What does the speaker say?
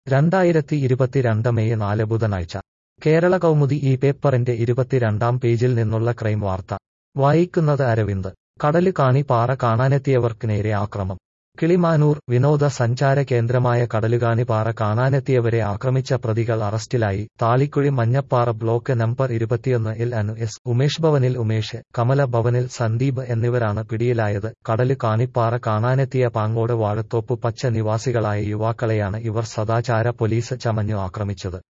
രണ്ടായിരത്തി ഇരുപത്തിരണ്ട് മെയ് നാല് ബുധനാഴ്ച കേരള കൗമുദി ഈ പേപ്പറിന്റെ ഇരുപത്തിരണ്ടാം പേജിൽ നിന്നുള്ള ക്രൈം വാർത്ത വായിക്കുന്നത് അരവിന്ദ് കടല് കാണി പാറ കാണാനെത്തിയവർക്ക് നേരെ ആക്രമം കിളിമാനൂർ വിനോദ സഞ്ചാര കേന്ദ്രമായ കടലുകാണി പാറ കാണാനെത്തിയവരെ ആക്രമിച്ച പ്രതികൾ അറസ്റ്റിലായി താളിക്കുഴി മഞ്ഞപ്പാറ ബ്ലോക്ക് നമ്പർ ഇരുപത്തിയൊന്ന് എൽ അനു എസ് ഉമേഷ് ഭവനിൽ ഉമേഷ് കമല ഭവനിൽ സന്ദീപ് എന്നിവരാണ് പിടിയിലായത് കടല് കാണിപ്പാറ കാണാനെത്തിയ പാങ്ങോട് വാഴത്തോപ്പ് പച്ച നിവാസികളായ യുവാക്കളെയാണ് ഇവർ സദാചാര പോലീസ് ചമഞ്ഞു ആക്രമിച്ചത്